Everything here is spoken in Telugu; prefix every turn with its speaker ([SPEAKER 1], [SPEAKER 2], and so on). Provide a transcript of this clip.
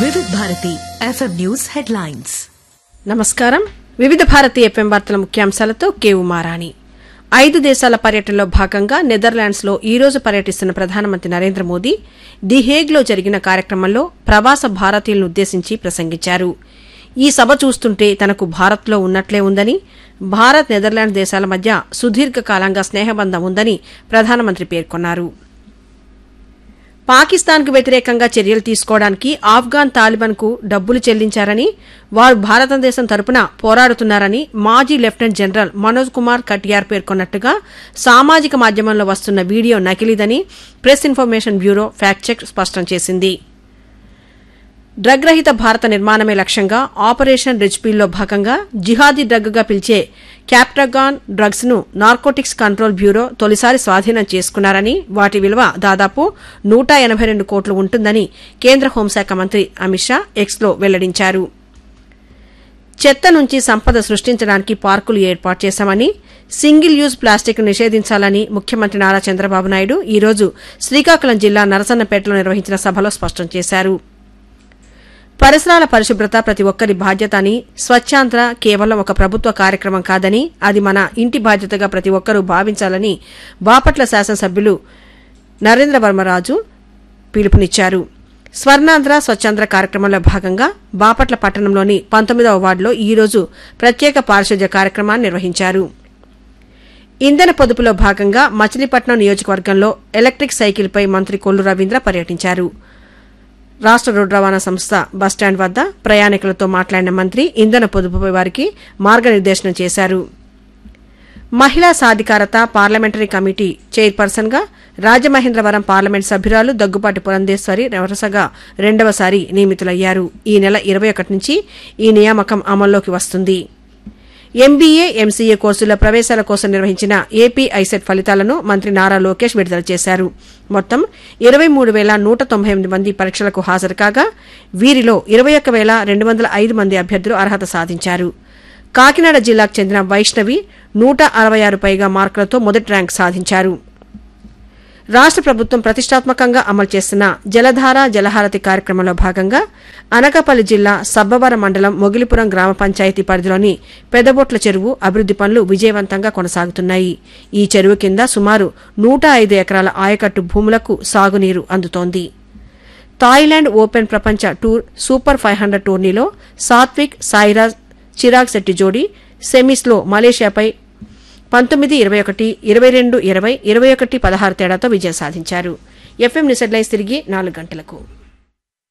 [SPEAKER 1] వివిధ భారతి ఎఫ్ఎం న్యూస్ హెడ్లైన్స్
[SPEAKER 2] నమస్కారం వివిధ భారతి ఎఫ్ఎం వార్తల ముఖ్యాంశాలతో కేవు మారాణి ఐదు దేశాల పర్యటనలో భాగంగా నెదర్లాండ్స్లో ఈ రోజు పర్యటిస్తున్న ప్రధానమంత్రి నరేంద్ర మోదీ ది హేగ్లో జరిగిన కార్యక్రమంలో ప్రవాస భారతీయులను ఉద్దేశించి ప్రసంగించారు ఈ సభ చూస్తుంటే తనకు భారత్లో ఉన్నట్లే ఉందని భారత్ నెదర్లాండ్ దేశాల మధ్య సుదీర్ఘకాలంగా స్నేహబంధం ఉందని ప్రధానమంత్రి పేర్కొన్నారు పాకిస్తాన్కు వ్యతిరేకంగా చర్యలు తీసుకోవడానికి ఆఫ్ఘాన్ తాలిబాన్కు డబ్బులు చెల్లించారని వారు భారతదేశం తరపున పోరాడుతున్నారని మాజీ లెఫ్టినెంట్ జనరల్ మనోజ్ కుమార్ కటియార్ పేర్కొన్నట్టుగా సామాజిక మాధ్యమంలో వస్తున్న వీడియో నకిలీదని press information bureau fact check స్పష్టం చేసింది డ్రగ్ రహిత భారత నిర్మాణమే లక్ష్యంగా ఆపరేషన్ రిచ్పీల్లో భాగంగా జిహాదీ డ్రగ్గా పిలిచే క్యాప్టగాన్ డ్రగ్స్ ను నార్కోటిక్స్ కంట్రోల్ బ్యూరో తొలిసారి స్వాధీనం చేసుకున్నారని వాటి విలువ దాదాపు నూట ఎనబై రెండు కోట్లు ఉంటుందని కేంద్ర హోంశాఖ మంత్రి అమిత్ షా ఎక్స్లో వెల్లడించారు చెత్త నుంచి సంపద సృష్టించడానికి పార్కులు ఏర్పాటు చేశామని సింగిల్ యూజ్ ప్లాస్టిక్ నిషేధించాలని ముఖ్యమంత్రి నారా చంద్రబాబు నాయుడు ఈ రోజు శ్రీకాకుళం జిల్లా నరసన్నపేటలో నిర్వహించిన సభలో స్పష్టం చేశారు పరిసరాల పరిశుభ్రత ప్రతి ఒక్కరి బాధ్యత అని స్వచ్ఛాంధ్ర కేవలం ఒక ప్రభుత్వ కార్యక్రమం కాదని అది మన ఇంటి బాధ్యతగా ప్రతి ఒక్కరూ భావించాలని బాపట్ల శాసనసభ్యులు నరేంద్ర వర్మరాజు పిలుపునిచ్చారు స్వర్ణాంధ్ర స్వచ్ఛాంధ్ర కార్యక్రమంలో భాగంగా బాపట్ల పట్టణంలోని పంతొమ్మిదవ వార్డులో ఈ రోజు ప్రత్యేక పారిశుధ్య కార్యక్రమాన్ని నిర్వహించారు ఇంధన పొదుపులో భాగంగా మచిలీపట్నం నియోజకవర్గంలో ఎలక్ట్రిక్ సైకిల్పై మంత్రి కొల్లు రవీంద్ర పర్యటించారు రాష్ట్ర రోడ్డు రవాణా సంస్థ బస్టాండ్ వద్ద ప్రయాణికులతో మాట్లాడిన మంత్రి ఇంధన పొదుపుపై వారికి మార్గనిర్దేశనం చేశారు మహిళా సాధికారత పార్లమెంటరీ కమిటీ చైర్పర్సన్ గా రాజమహేంద్రవరం పార్లమెంట్ సభ్యురాలు దగ్గుపాటి పురంధేశ్వరి వరుసగా రెండవసారి నియమితులయ్యారు ఈ నెల ఇరవై ఒకటి నుంచి ఈ నియామకం అమల్లోకి వస్తుంది ఎంబీఏ ఎంసీఏ కోర్సుల ప్రవేశాల కోసం నిర్వహించిన ఏపీ ఐసెట్ ఫలితాలను మంత్రి నారా లోకేష్ విడుదల చేశారు మొత్తం ఇరవై మూడు వేల నూట తొంభై ఎనిమిది మంది పరీక్షలకు హాజరు కాగా వీరిలో ఇరవై ఒక్క వేల రెండు వందల ఐదు మంది అభ్యర్థులు అర్హత సాధించారు కాకినాడ జిల్లాకు చెందిన వైష్ణవి నూట అరవై ఆరు పైగా మార్కులతో మొదటి ర్యాంక్ సాధించారు రాష్ట్ర ప్రభుత్వం ప్రతిష్టాత్మకంగా అమలు చేస్తున్న జలధార జలహారతి కార్యక్రమంలో భాగంగా అనకాపల్లి జిల్లా సబ్బవరం మండలం మొగిలిపురం గ్రామ పంచాయతీ పరిధిలోని పెదబొట్ల చెరువు అభివృద్ది పనులు విజయవంతంగా కొనసాగుతున్నాయి ఈ చెరువు కింద సుమారు నూట ఐదు ఎకరాల ఆయకట్టు భూములకు సాగునీరు అందుతోంది థాయిలాండ్ ఓపెన్ ప్రపంచ టూర్ సూపర్ ఫైవ్ హండ్రెడ్ టోర్నీలో సాత్విక్ సాయిరాజ్ చిరాగ్ శెట్టి జోడీ సెమీస్లో మలేషియాపై పంతొమ్మిది ఇరవై ఒకటి ఇరవై రెండు ఇరవై ఇరవై ఒకటి పదహారు తేడాతో విజయం సాధించారు ఎఫ్ఎం న్యూస్ హెడ్లైన్స్ తిరిగి నాలుగు గంటలకు